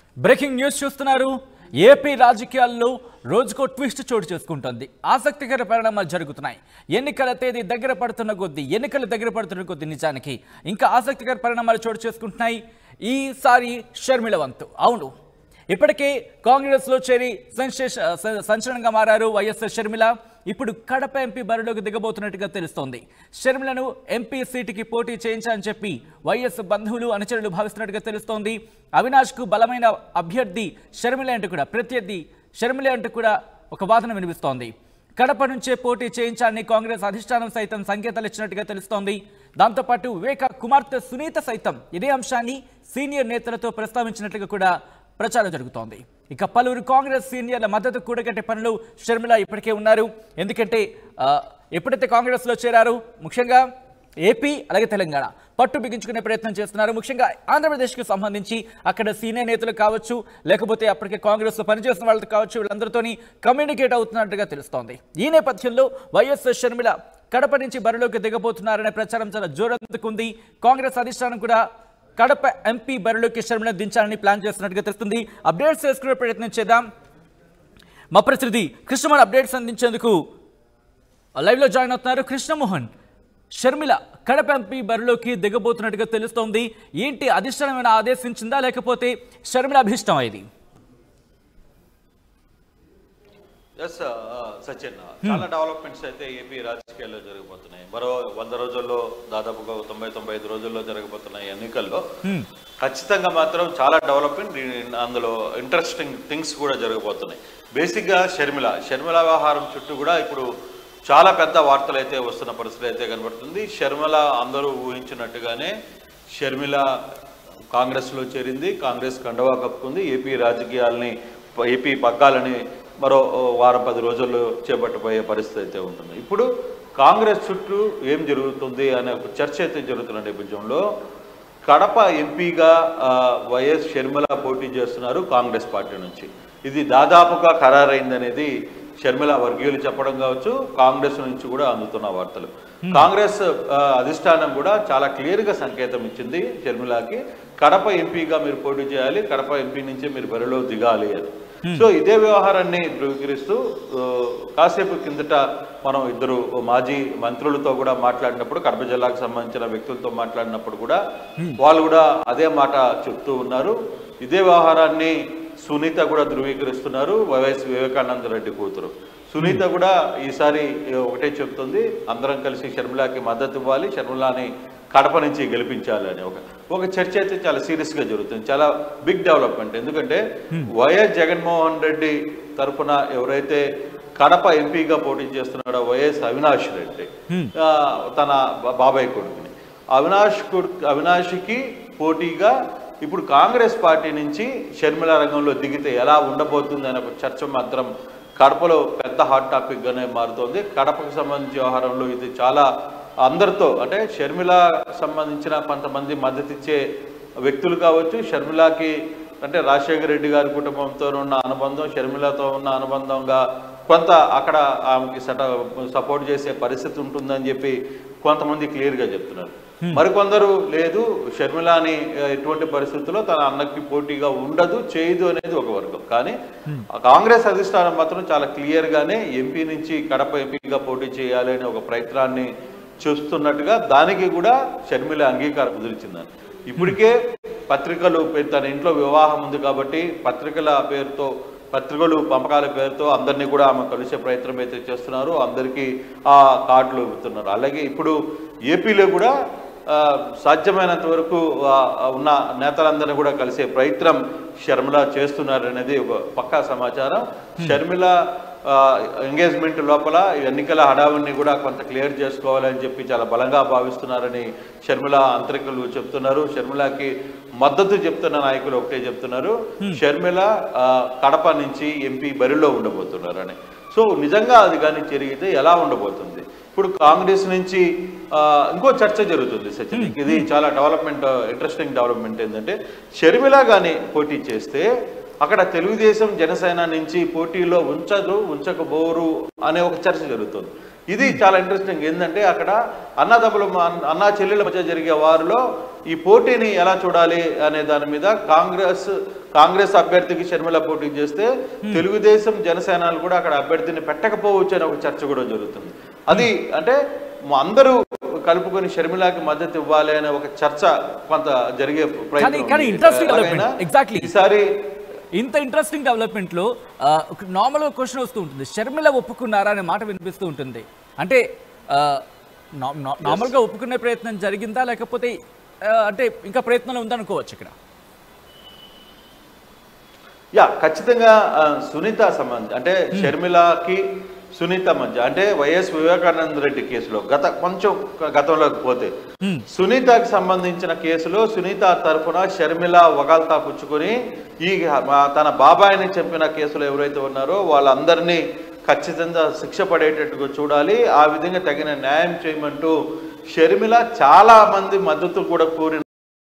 Breaking news చూస్తున్నారు AP రాజకీయాల్లో రోజుకో ట్విస్ట్ చోటు చేసుకుంటోంది ఆసక్తికర పరిణామాలు జరుగుతున్నాయి ఎన్నికల తేదీ దగ్గర పడుతున్న కొద్దీ ఎన్నికలు దగ్గర పడుతున్న కొద్దీ నిజానికి ఇంకా ఆసక్తికర పరిణామాలు చోటు చేసుకుంటున్నాయి ఈసారి షర్మిల వంతు అవును ఇప్పటికే కాంగ్రెస్లో చేరి సెన్సేష స- సంచలనంగా మారారు వైఎస్ఆర్ షర్మిల ఇప్పుడు కడప ఎంపీ బరిలోకి దిగబోతున్నట్టుగా తెలుస్తోంది షర్మిలను ఎంపీ సీటుకి పోటీ చేయించాలని చెప్పి వైఎస్ బంధువులు అనుచరులు భావిస్తున్నట్టుగా తెలుస్తోంది అవినాష్కు బలమైన అభ్యర్థి షర్మిల అంటూ కూడా ప్రత్యర్థి షర్మిల అంటూ కూడా ఒక వాదన వినిపిస్తోంది కడప నుంచే పోటీ చేయించాలని కాంగ్రెస్ అధిష్టానం సైతం సంకేతాలు ఇచ్చినట్టుగా తెలుస్తోంది దాంతోపాటు వివేక కుమార్తె సునీత సైతం ఇదే అంశాన్ని సీనియర్ నేతలతో ప్రస్తావించినట్లుగా కూడా ప్రచారం జరుగుతోంది ఇక పలువురు కాంగ్రెస్ సీనియర్ల మద్దతు కూడగట్టే పనులు షర్మిల ఇప్పటికే ఉన్నారు ఎందుకంటే ఆ, ఎప్పుడైతే కాంగ్రెస్లో చేరారు ముఖ్యంగా ఏపీ అలాగే తెలంగాణ పట్టు బిగించుకునే ప్రయత్నం చేస్తున్నారు ముఖ్యంగా ఆంధ్రప్రదేశ్కి సంబంధించి అక్కడ సీనియర్ నేతలు కావచ్చు లేకపోతే అప్పటికే కాంగ్రెస్లో పనిచేస్తున్న వాళ్ళతో కావచ్చు వీళ్ళందరితోని కమ్యూనికేట్ అవుతున్నట్టుగా తెలుస్తోంది ఈ నేపథ్యంలో వైఎస్ షర్మిల కడప నుంచి బరిలోకి దిగబోతున్నారనే ప్రచారం చాలా జోరందుకుంది కాంగ్రెస్ అధిష్టానం కూడా కడప ఎంపీ బరిలోకి షర్మిల దించాలని ప్లాన్ చేస్తున్నట్టుగా తెలుస్తుంది అప్డేట్స్ చేసుకునే ప్రయత్నం చేద్దాం మా ప్రతినిధి కృష్ణమోహన్ అప్డేట్స్ అందించేందుకు లైవ్లో జాయిన్ అవుతున్నారు కృష్ణమోహన్ షర్మిల కడప ఎంపీ బరిలోకి దిగబోతున్నట్టుగా తెలుస్తోంది ఏంటి అధిష్టానం ఏమైనా ఆదేశించిందా లేకపోతే షర్మిల అభిష్టం ఇది ఎస్ సచిన్ చాలా డెవలప్మెంట్స్ అయితే ఏపీ రాజకీయాల్లో జరగబోతున్నాయి మరో వంద రోజుల్లో దాదాపుగా తొంభై తొంభై ఐదు రోజుల్లో జరగబోతున్న ఈ ఎన్నికల్లో ఖచ్చితంగా మాత్రం చాలా డెవలప్మెంట్ ఈ- అందులో ఇంట్రెస్టింగ్ థింగ్స్ కూడా జరగబోతున్నాయి బేసిక్గా షర్మిల షర్మిల వ్యవహారం చుట్టూ కూడా ఇప్పుడు చాలా పెద్ద వార్తలు అయితే వస్తున్న పరిస్థితి అయితే కనబడుతుంది షర్మిల అందరూ ఊహించినట్టుగానే షర్మిల కాంగ్రెస్లో చేరింది కాంగ్రెస్ కండవా కప్పుకుంది ఏపీ రాజకీయాల్ని ఏపీ పగ్గాలని మరో వారం పది రోజుల్లో చేపట్టబోయే పరిస్థితి అయితే ఉంటుంది ఇప్పుడు కాంగ్రెస్ చుట్టూ ఏం జరుగుతుంది అనే ఒక చర్చ అయితే జరుగుతున్న నేపథ్యంలో కడప ఎంపీగా ఆ, వైఎస్ షర్మిల పోటీ చేస్తున్నారు కాంగ్రెస్ పార్టీ నుంచి ఇది దాదాపుగా ఖరారైందనేది షర్మిల వర్గీయులు చెప్పడం కావచ్చు కాంగ్రెస్ నుంచి కూడా అందుతున్న వార్తలు కాంగ్రెస్ ఆ, అధిష్టానం కూడా చాలా క్లియర్గా సంకేతం ఇచ్చింది షర్మిలకి కడప ఎంపీగా మీరు పోటీ చేయాలి కడప ఎంపీ నుంచి మీరు బరిలో దిగాలి అని సో ఇదే వ్యవహారాన్ని ధృవీకరిస్తూ ఆ, కాసేపు కిందట మనం ఇద్దరు మాజీ మంత్రులతో కూడా మాట్లాడినప్పుడు కడప జిల్లాకు సంబంధించిన వ్యక్తులతో మాట్లాడినప్పుడు కూడా వాళ్ళు కూడా అదే మాట చెప్తూ ఉన్నారు ఇదే వ్యవహారాన్ని సునీత కూడా ధృవీకరిస్తున్నారు వైఎస్ వివేకానంద రెడ్డి కూతురు సునీత కూడా ఈసారి ఒకటే చెప్తుంది అందరం కలిసి షర్మిలాకి మద్దతు ఇవ్వాలి షర్మిలాని కడప నుంచి గెలిపించాలి అని ఒక ఒక చర్చ అయితే చాలా సీరియస్ గా జరుగుతుంది చాలా బిగ్ డెవలప్మెంట్ ఎందుకంటే వైఎస్ జగన్మోహన్ రెడ్డి తరఫున ఎవరైతే కడప ఎంపీగా పోటీ చేస్తున్నాడో వైఎస్ అవినాష్ రెడ్డి ఆ, తన బా- బాబాయ్ కొడుకుని అవినాష్ కొడుకు అవినాష్కి పోటీగా ఇప్పుడు కాంగ్రెస్ పార్టీ నుంచి షర్మిల రంగంలో దిగితే ఎలా ఉండబోతుంది అనే ఒక చర్చ మాత్రం కడపలో పెద్ద హాట్ టాపిక్ గానే మారుతోంది కడపకు సంబంధించిన వ్యవహారంలో ఇది చాలా అందరితో అంటే షర్మిల సంబంధించిన కొంతమంది మద్దతు ఇచ్చే వ్యక్తులు కావచ్చు షర్మిలకి అంటే రాజశేఖర రెడ్డి గారి కుటుంబంతో ఉన్న అనుబంధం షర్మిలతో ఉన్న అనుబంధంగా కొంత అక్కడ ఆమెకి సట సపోర్ట్ చేసే పరిస్థితి ఉంటుందని చెప్పి కొంతమంది క్లియర్గా చెప్తున్నారు మరికొందరు లేదు షర్మిలాని ఆ, ఎటువంటి పరిస్థితుల్లో తన అన్నకి పోటీగా ఉండదు చేయదు అనేది ఒక వర్గం కానీ ఆ కాంగ్రెస్ అధిష్టానం మాత్రం చాలా క్లియర్ గానే ఎంపీ నుంచి కడప ఎంపీగా పోటీ చేయాలి అనే ఒక ప్రయత్నాన్ని చూస్తున్నట్టుగా దానికి కూడా షర్మిల అంగీకారం కుదిరించిందని ఇప్పటికే పత్రికలు పె- తన ఇంట్లో వివాహం ఉంది కాబట్టి పత్రికల పేరుతో పత్రికలు పంపకాల పేరుతో అందరినీ కూడా ఆమె కలిసే ప్రయత్నం అయితే చేస్తున్నారు అందరికీ ఆ కార్డులు ఇస్తున్నారు అలాగే ఇప్పుడు ఏపీలో కూడా ఆ, సాధ్యమైనంత వరకు ఆ, ఉన్న నేతలందరినీ కూడా కలిసే ప్రయత్నం షర్మిల చేస్తున్నారు అనేది ఒక పక్కా సమాచారం షర్మిల ఎంగేజ్మెంట్ లోపల ఈ ఎన్నికల హడావుని కూడా కొంత క్లియర్ చేసుకోవాలని చెప్పి చాలా బలంగా భావిస్తున్నారని షర్మిల అంతరికులు చెప్తున్నారు షర్మిలకి మద్దతు చెప్తున్న నాయకులు ఒకటే చెప్తున్నారు షర్మిల ఆ, కడప నుంచి ఎంపీ బరిలో ఉండబోతున్నారని సో నిజంగా అది కానీ జరిగితే ఎలా ఉండబోతుంది ఇప్పుడు కాంగ్రెస్ నుంచి ఆ, ఇంకో చర్చ జరుగుతుంది సచిన్ ఇది చాలా డెవలప్మెంట్ ఇంట్రెస్టింగ్ డెవలప్మెంట్ ఏంటంటే షర్మిల కానీ పోటీ చేస్తే అక్కడ తెలుగుదేశం జనసేన నుంచి పోటీలో ఉంచదు ఉంచకపోరు అనే ఒక చర్చ జరుగుతుంది ఇది చాలా ఇంట్రెస్టింగ్ ఏంటంటే అక్కడ అన్నదమ్ముల మ- అన్నా చెల్లెల మధ్య జరిగే వారిలో ఈ పోటీని ఎలా చూడాలి అనే దాని మీద కాంగ్రెస్ కాంగ్రెస్ అభ్యర్థికి షర్మిల పోటీ చేస్తే తెలుగుదేశం జనసేనలు కూడా అక్కడ అభ్యర్థిని పెట్టకపోవచ్చు అనే ఒక చర్చ కూడా జరుగుతుంది అది అంటే మ- అందరూ కలుపుకొని షర్మిలాకి మద్దతు ఇవ్వాలి అనే ఒక చర్చ కొంత జరిగే ప్రయత్నం కానీ ఉంది. interesting development. ఎలాగైనా Exactly. ఈసారి ఇంత ఇంట్రెస్టింగ్ డెవలప్మెంట్లో నార్మల్గా క్వశ్చన్ వస్తూ ఉంటుంది షర్మిల ఒప్పుకున్నారా అనే మాట వినిపిస్తూ ఉంటుంది అంటే నార్మల్గా ఒప్పుకునే ప్రయత్నం జరిగిందా లేకపోతే ఆ, అంటే ఇంకా ప్రయత్నంలో ఉందనుకోవచ్చు ఇక్కడ యా ఖచ్చితంగా ఆ, సునీత సంబంధి అంటే షర్మిలకి సునీత మధ్య అంటే వైఎస్ వివేకానంద రెడ్డి కేసులో గత కొంచెం గతంలోకి పోతే సునీతకి సంబంధించిన కేసులో సునీత తరఫున షర్మిల వగాల్తా పుచ్చుకొని ఈ మా- తన బాబాయిని చంపిన కేసులో ఎవరైతే ఉన్నారో వాళ్ళందరినీ ఖచ్చితంగా శిక్ష పడేటట్టుగా చూడాలి ఆ విధంగా తగిన న్యాయం చేయమంటూ షర్మిల చాలా మంది మద్దతు కూడా కోరిన